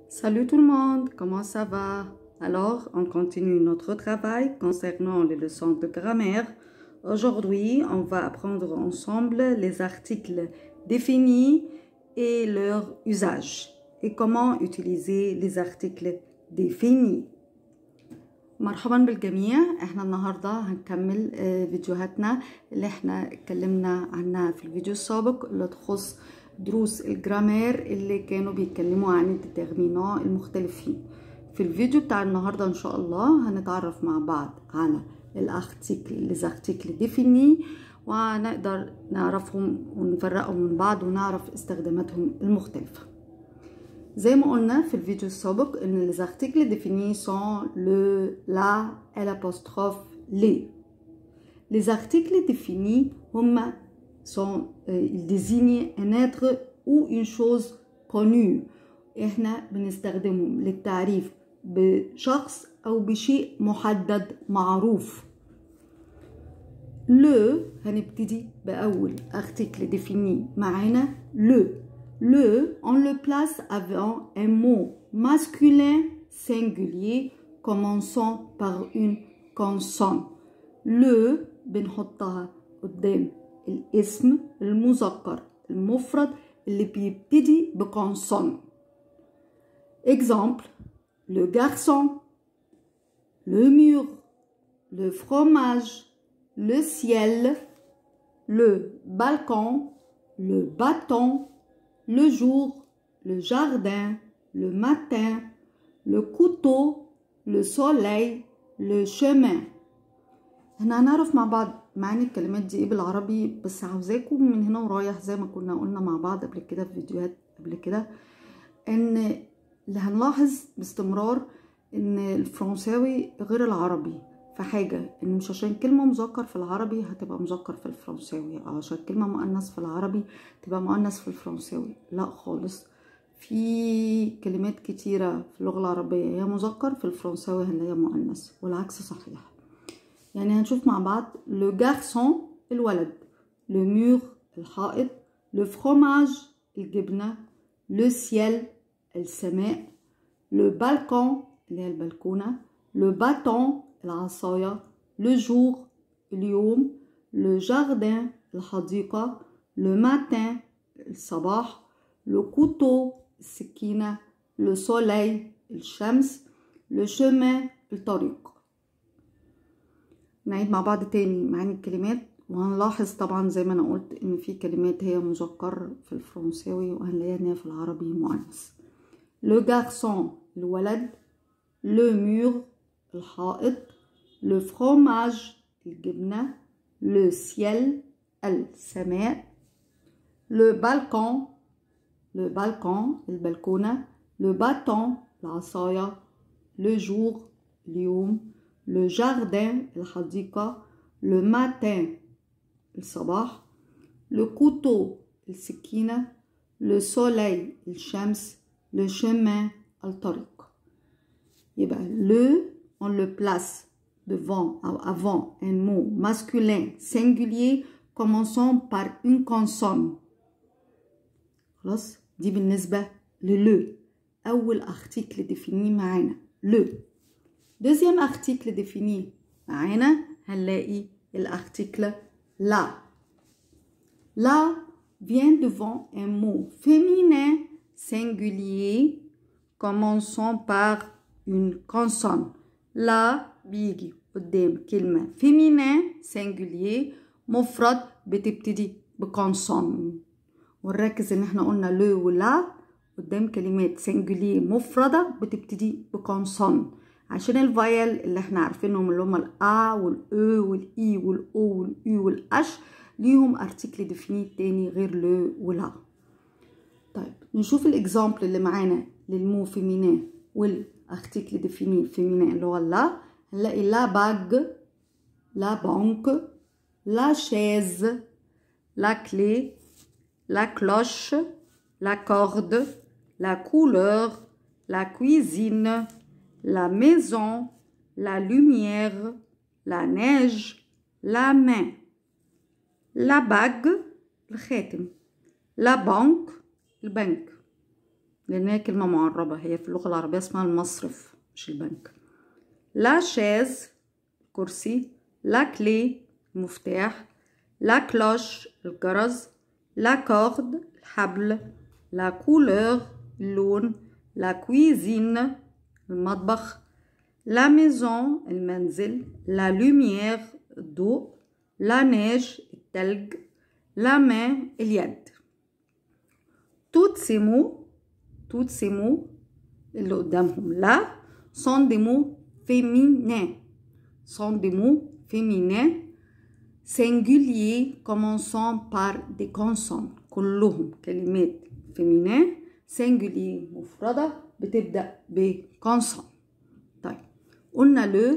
Salut tout le monde, comment ça va Alors, on continue notre travail concernant les leçons de grammaire. Aujourd'hui, on va apprendre ensemble les articles définis et leur usage et comment utiliser les articles définis. مرحبا بالجميع احنا النهاردة هنكمل آه، فيديوهاتنا اللي احنا اتكلمنا عنها في الفيديو السابق اللي تخص دروس الجرامير اللي كانوا بيتكلموا عن الديترمينان المختلفين في الفيديو بتاع النهاردة ان شاء الله هنتعرف مع بعض على الارتيكل ليزارتيكل ديفيني ونقدر نعرفهم ونفرقهم من بعض ونعرف استخداماتهم المختلفه زي ما قلنا في الفيديو السابق ان les articles définis sont le la et l'apostrophe les les articles définis هما sont euh, ils désignent un être ou une chose connue احنا بنستخدمهم للتعريف بشخص او بشيء محدد معروف le هنبتدي باول article défini معانا le Le, on le place avant un mot masculin singulier commençant par une consonne. Le بنحطها قدام الاسم المذكر المفرد اللي بيبتدي بكونسون. Exemple, le garçon, le mur, le fromage, le ciel, le balcon, le bâton, le jour, le jardin, le matin, le couteau, le soleil, le chemin. هنا هنعرف مع بعض معاني الكلمات دي ايه بالعربي بس عاوزاكم من هنا ورايح زي ما كنا قلنا مع بعض قبل كده في فيديوهات قبل كده ان اللي هنلاحظ باستمرار ان الفرنساوي غير العربي في حاجة ان مش عشان كلمة مذكر في العربي هتبقى مذكر في الفرنساوي او عشان كلمة مؤنث في العربي تبقى مؤنث في الفرنساوي لا خالص في كلمات كتيرة في اللغة العربية هي مذكر في الفرنساوي هنلاقيها مؤنث والعكس صحيح يعني هنشوف مع بعض لو جارسون الولد لو مور الحائط لو فروماج الجبنة لو سيل السماء لو بالكون اللي هي البلكونة لو باتون العصاية لو جور اليوم لو جاردن الحديقة لو ماتان الصباح لو كوتو السكينة لو سوليل الشمس لو شومان الطريق نعيد مع بعض تاني معاني الكلمات وهنلاحظ طبعا زي ما انا قلت ان في كلمات هي مذكر في الفرنساوي وهنلاقيها ان هي في العربي مؤنث لو جارسون الولد لو مور الحائط لو فروماج الجبنة لو سيل السماء لو بالكون لو بالكون البلكونة لو باتون العصاية لو جور اليوم لو جاردن الحديقة لو ماتان الصباح لو كوتو السكينة لو سوليل الشمس لو chemin الطريق يبقى لو on le place devant avant un mot masculin singulier commençant par une consonne خلاص دي بالنسبة للو أول article défini معانا لو deuxième article défini معانا هنلاقي l'article la la vient devant un mot féminin singulier commençant par une consonne لا بيجي قدام كلمة féminin singulier مفرد بتبتدي بكونسون ونركز ان احنا قلنا لو ولا قدام كلمات singulier مفردة بتبتدي بكونسون عشان الفايل اللي احنا عارفينهم اللي هما الأ والأو والإي والأو واليو والأش ليهم ارتيكل ديفيني تاني غير لو ولا طيب نشوف الاكزامبل اللي معانا للمو فيمينين والارتيكل ديفيني فيمينين اللي هو لا هنلاقي لا باج لا بانك لا شيز لا كلي لا كلوش لا كورد لا كولور لا كويزين لا ميزون لا لوميير لا نيج لا مين لا باج الخاتم لا بانك البنك لان هي كلمه معربه هي في اللغه العربيه اسمها المصرف مش البنك لا شاز كرسي لا كلي المفتاح لا كلوش الجرس لا كورد الحبل لا كولور اللون لا كويزين المطبخ لا ميزون المنزل لا لوميير الضوء لا نيج التلج لا مين اليد توت سي مو توت سي مو اللي قدامهم لا سون دي مو féminin sont des mots féminins singuliers commençant par des consonnes كلهم كلمات féminin singulier مفردة بتبدأ بكونسون طيب قلنا لو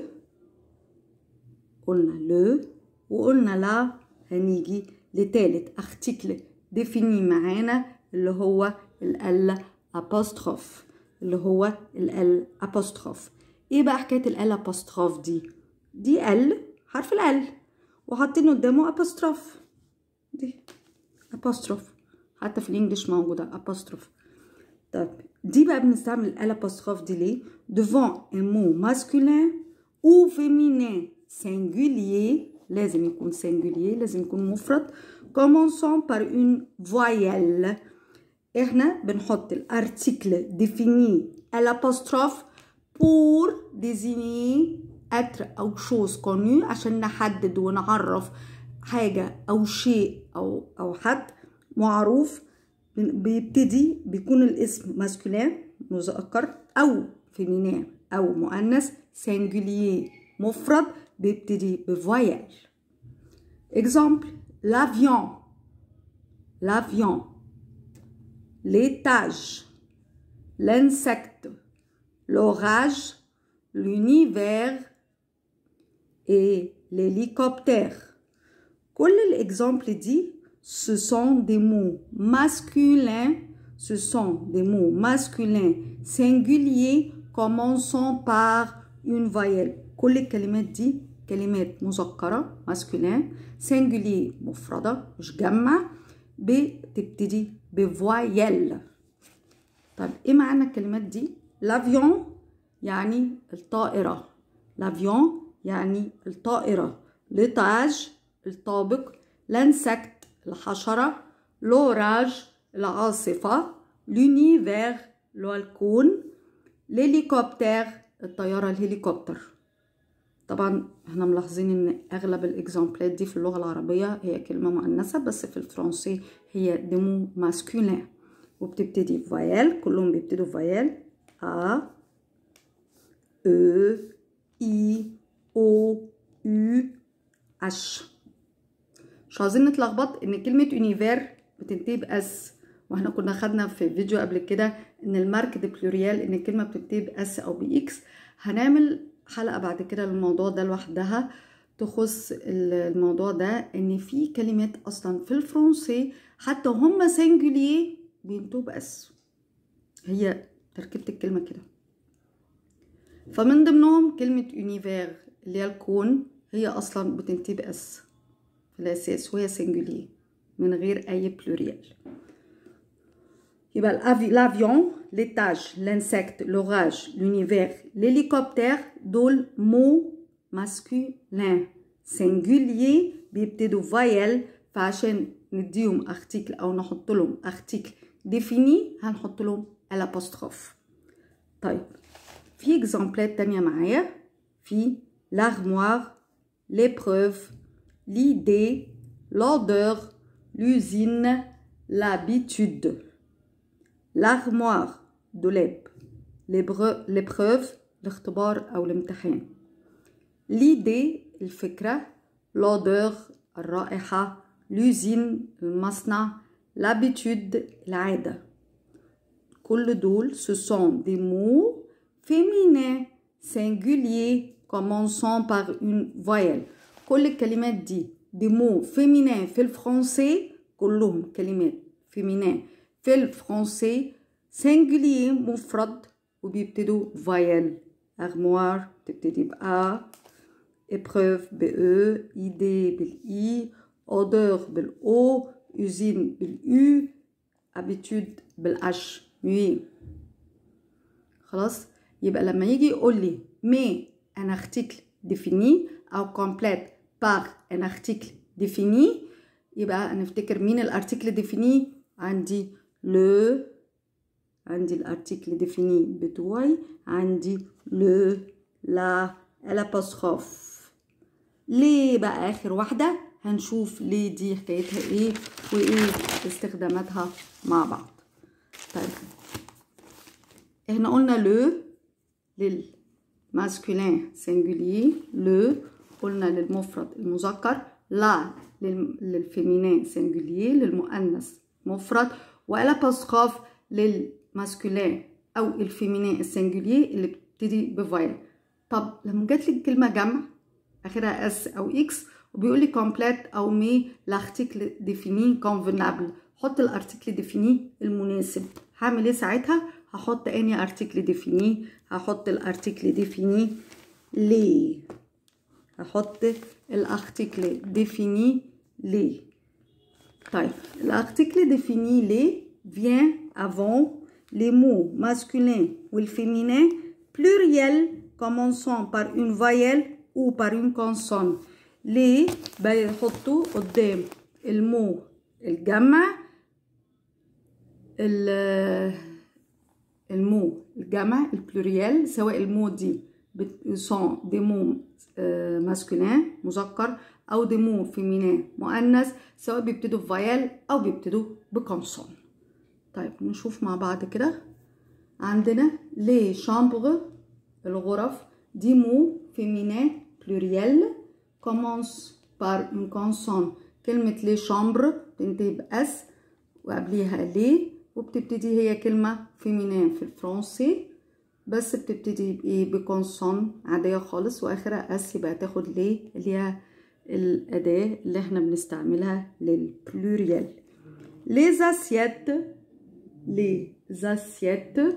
قلنا لو وقلنا لا هنيجي لتالت ارتيكل ديفيني معانا اللي هو ال apostrophe اللي هو ال apostrophe ايه بقى حكايه ال apostrophe دي دي ال حرف ال وحاطين قدامه apostrophe دي apostrophe حتى في الانجليش موجوده apostrophe طب دي بقى بنستعمل ال apostrophe دي ليه devant un mot masculin ou féminin singulier لازم يكون singulier لازم يكون مفرد commençant par une voyelle احنا بنحط الارتيكل ديفيني الابوستروف pour désigner être او chose connu عشان نحدد ونعرف حاجة او شيء او او حد معروف بيبتدي بيكون الاسم ماسكولين مذكر او فيمينين او مؤنث singulier مفرد بيبتدي بفويال exemple l'avion l'avion l'étage, l'insecte, l'orage, l'univers et l'hélicoptère. كل l'exemple dit, ce sont des mots masculins, ce sont des mots masculins singuliers commençant par une voyelle. كل الكلمات دي كلمات مذكرة masculin singulier مفردة مش جمع بتبتدي بفويل طب ايه معنى الكلمات دي لافيون يعني الطائرة لافيون يعني الطائرة لتاج الطابق لانسكت الحشرة لوراج العاصفة لونيفير اللي هو الكون لهليكوبتر الطيارة الهليكوبتر طبعا احنا ملاحظين ان اغلب الاكزامبلات دي في اللغه العربيه هي كلمه مؤنثه بس في الفرنسي هي ديمو ماسكولين وبتبتدي فايل كلهم بيبتدوا فايل ا او اي او يو اش مش عايزين نتلخبط ان كلمه يونيفير بتنتهي باس واحنا كنا خدنا في فيديو قبل كده ان المارك دي بلوريال ان الكلمه بتبتدي باس او باكس هنعمل حلقة بعد كده للموضوع ده لوحدها تخص الموضوع ده ان في كلمات اصلا في الفرنسي حتى هم سنجوليه بينتهوا باس هي تركيبة الكلمة كده فمن ضمنهم كلمة يونيفير اللي هي الكون هي اصلا بتنتهي باس في الاساس وهي سنجوليه من غير اي بلوريال يبقى l'avion, l'étage, l'insecte, l'orage, l'univers, l'hélicoptère دول mots masculins singulier بيبتدوا فايل فعشان نديهم ارتيكل او نحط لهم ارتيكل ديفيني هنحط لهم الابوستروف طيب في اكزامبلات تانية معايا في l'armoire l'épreuve l'idée l'odeur l'usine l'habitude l'armoire دولاب l'épreuve الاختبار أو الامتحان l'idée الفكرة l'odeur الرائحة l'usine المصنع l'habitude العادة كل دول ce sont des mots féminins singuliers commençant par une voyelle كل الكلمات دي des mots féminins في الفرنسي كلهم كلمات féminins في الفرنسي singulier مفرد وبيبتدوا فايل armoire تبتدي بأ épreuve بأ idée بالإي odeur بالأو usine بالأو habitude بالأش nuit خلاص يبقى لما يجي يقول لي مي ان ارتيكل ديفيني او كومبليت باغ ان ارتيكل ديفيني يبقى نفتكر مين الارتيكل ديفيني عندي لو عندي الارتيكل ديفيني بتوعي عندي لو لا الابوستروف ليه بقى اخر واحده هنشوف ليه دي حكايتها ايه وايه استخداماتها مع بعض طيب احنا قلنا لو للماسكولين سينجولي لو قلنا للمفرد المذكر لا للفيمينين سينجولي للمؤنث مفرد والابوستروف للماسكولين او الفيمينين السينجولي اللي بتبتدي بفايل طب لما جات لي كلمه جمع اخرها اس او اكس وبيقول لي كومبليت او مي لارتيكل ديفيني كونفينابل حط الارتيكل ديفيني المناسب هعمل ايه ساعتها هحط اني ارتيكل ديفيني هحط الارتيكل ديفيني ليه هحط الارتيكل ديفيني ليه طيب l'article défini les vient avant les mots masculins ou le féminin pluriels commençant par une voyelle ou par une consonne ليه بيحطوا قدام المو الجمع المو الجمع البلوريال سواء المو دي سون دي مو ماسكولين مذكر او دي مو فيمينين مؤنث سواء بيبتدوا بفايال او بيبتدوا بكونسون طيب نشوف مع بعض كده عندنا لي شامبر الغرف دي مو فيمينين pluriel commence par une consonne كلمة لي شامبر بتنتهي بأس وقبليها لي وبتبتدي هي كلمة فيمينين في الفرنسي بس بتبتدي بإيه بكونسون عادية خالص وآخرها أس يبقى تاخد لي اللي هي الأداة اللي احنا بنستعملها للبلوريال les assiettes les assiettes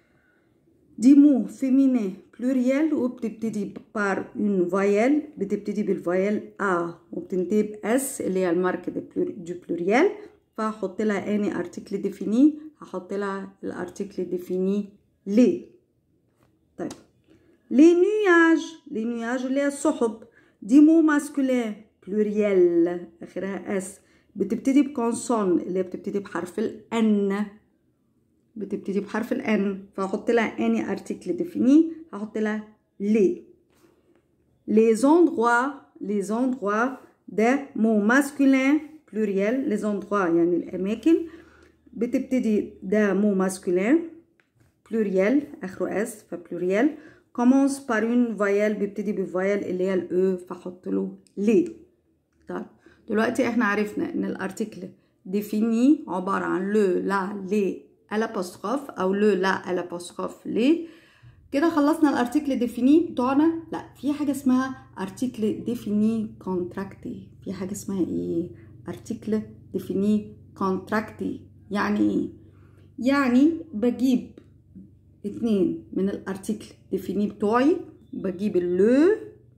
دي مو فيمينين بلوريال وبتبتدي بار اون فايل بتبتدي بالفايل ا وبتنتهي باس اللي هي المارك دو بلوريال فهحط لها اني ارتيكل ديفيني هحط لها الارتيكل ديفيني لي طيب لي نياج لي نياج اللي هي السحب دي مو ماسكولين بلوريال اخرها اس بتبتدي بكونسون اللي هي بتبتدي بحرف الان بتبتدي بحرف الان فهحط لها اني ارتيكل ديفيني هحط لها لي les endroits les endroits ده مو ماسكولين بلوريال les endroits يعني الاماكن بتبتدي ده مو ماسكولين بلوريال اخره اس فبلوريال commence par une voyelle بيبتدي بفايل اللي هي الاو فاحط له لي طيب دلوقتي احنا عرفنا ان الارتيكل ديفيني عباره عن لو لا لي الابوستروف او لو لا الابوستروف لي كده خلصنا الارتيكل ديفيني بتوعنا لا في حاجه اسمها ارتيكل ديفيني كونتراكتي في حاجه اسمها ايه ارتيكل ديفيني كونتراكتي يعني ايه يعني بجيب اتنين من الارتيكل ديفيني بتوعي بجيب اللو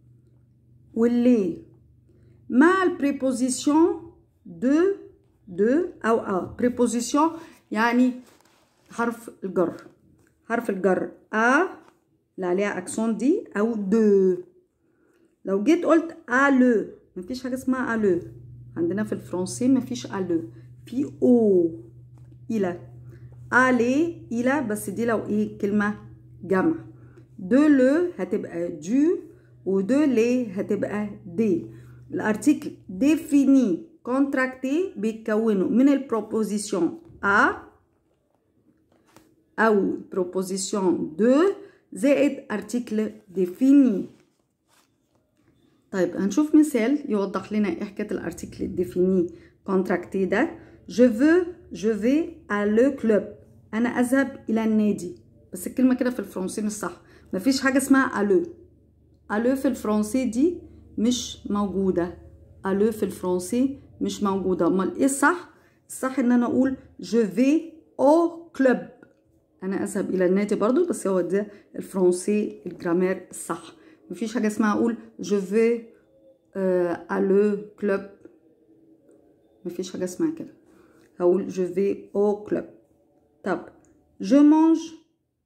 واللي مع البريبوزيسيون دو دو او ا بريبوزيسيون يعني حرف الجر حرف الجر ا اللي عليها اكسون دي او دو لو جيت قلت الو مفيش حاجه اسمها الو عندنا في الفرنسي مفيش الو في او الى الي الى بس دي لو ايه كلمه جمع دو لو هتبقى دو ودو لي هتبقى دي الارتيكل ديفيني كونتراكتي بيتكونوا من البروبوزيسيون ا او بروبوزيسيون دو زائد ارتيكل ديفيني طيب هنشوف مثال يوضح لنا ايه حكايه الارتيكل ديفيني كونتراكتي ده je veux je vais à le club انا اذهب الى النادي بس الكلمه كده في الفرنسي مش صح مفيش حاجه اسمها الو الو في الفرنسي دي مش موجوده الو في الفرنسي مش موجوده امال ايه الصح الصح ان انا اقول je vais au club انا اذهب الى النادي برضو بس هو ده الفرنسي الجرامير الصح مفيش حاجه اسمها اقول je vais euh, à le club مفيش حاجه اسمها كده هقول je vais au club طب je mange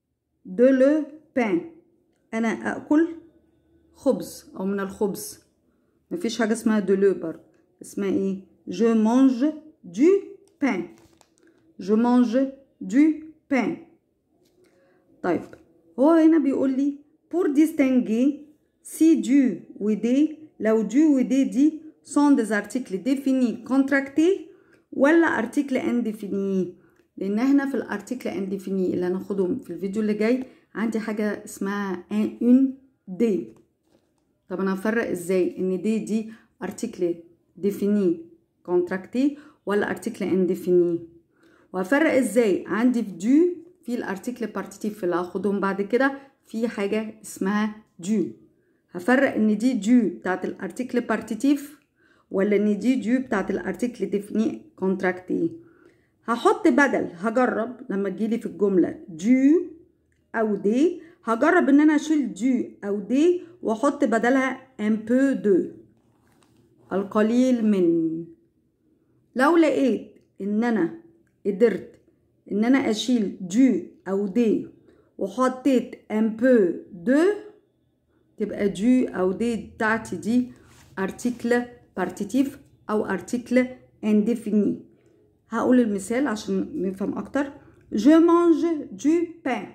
de le pain انا اكل خبز او من الخبز مفيش حاجه اسمها de le برضه اسمها ايه je mange du pain je mange du pain طيب هو هنا بيقول لي pour distinguer si du و des لو du و des دي sont des articles définis contractés ولا article indéfinis لان احنا في الارتيكل انديفيني اللي هناخدهم في الفيديو اللي جاي عندي حاجه اسمها ان اون دي طب انا هفرق ازاي ان دي دي ارتيكل ديفيني كونتراكتي ولا ارتيكل انديفيني وهفرق ازاي عندي في دو في الارتيكل بارتيتيف اللي هاخدهم بعد كده في حاجه اسمها دو هفرق ان دي دو بتاعت الارتيكل بارتيتيف ولا ان دي دو بتاعت الارتيكل ديفيني كونتراكتي هحط بدل هجرب لما تجيلي في الجملة دو أو دي هجرب إن أنا أشيل دو أو دي وأحط بدلها ان بو دو القليل من لو لقيت إن أنا قدرت إن أنا أشيل دو أو دي وحطيت ان بو دو تبقى دو أو دي بتاعتي دي ارتيكل بارتيتيف أو ارتيكل انديفيني هقول المثال عشان نفهم اكتر je mange du pain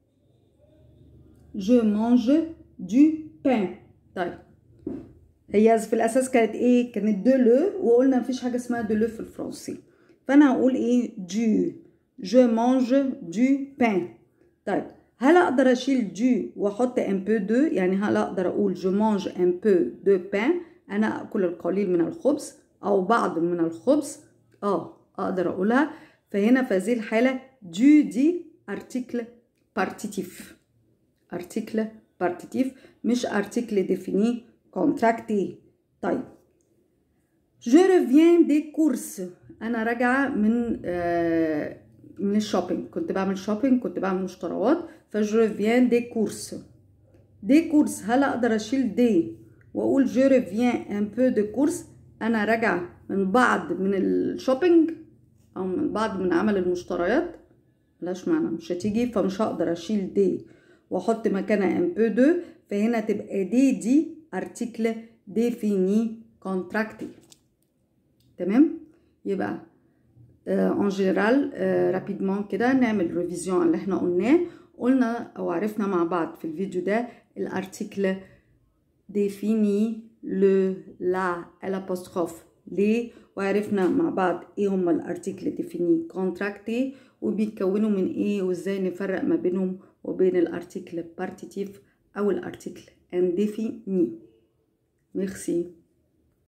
je mange du pain طيب هي في الاساس كانت ايه كانت دو لو وقلنا مفيش حاجه اسمها دو لو في الفرنسي فانا هقول ايه دو je mange du pain طيب هل اقدر اشيل دو واحط ان بو دو يعني هل اقدر اقول je mange un peu de pain انا اكل القليل من الخبز او بعض من الخبز اه اقدر اقولها فهنا في هذه الحاله دو دي ارتيكل بارتيتيف ارتيكل بارتيتيف مش ارتيكل ديفيني كونتراكتي طيب جو ريفيان دي كورس انا راجعه من آه من الشوبينج كنت بعمل شوبينج كنت بعمل مشتريات فجو ريفيان دي كورس دي كورس هل اقدر اشيل دي واقول جو ريفيان ان بو دي كورس انا راجعه من بعض من الشوبينج او من بعض من عمل المشتريات ملهاش معنى مش هتيجي فمش هقدر اشيل دي واحط مكانها ان بو دو فهنا تبقى دي دي ارتيكل ديفيني كونتراكتي تمام يبقى اون جينيرال رابيدمون كده نعمل ريفيزيون اللي احنا قلناه قلنا او عرفنا مع بعض في الفيديو ده الارتيكل ديفيني لو لا الابوستروف ليه وعرفنا مع بعض ايه هما الارتيكل ديفيني كونتراكتي وبيتكونوا من ايه وازاي نفرق ما بينهم وبين الارتيكل بارتيتيف او الارتيكل انديفيني ميرسي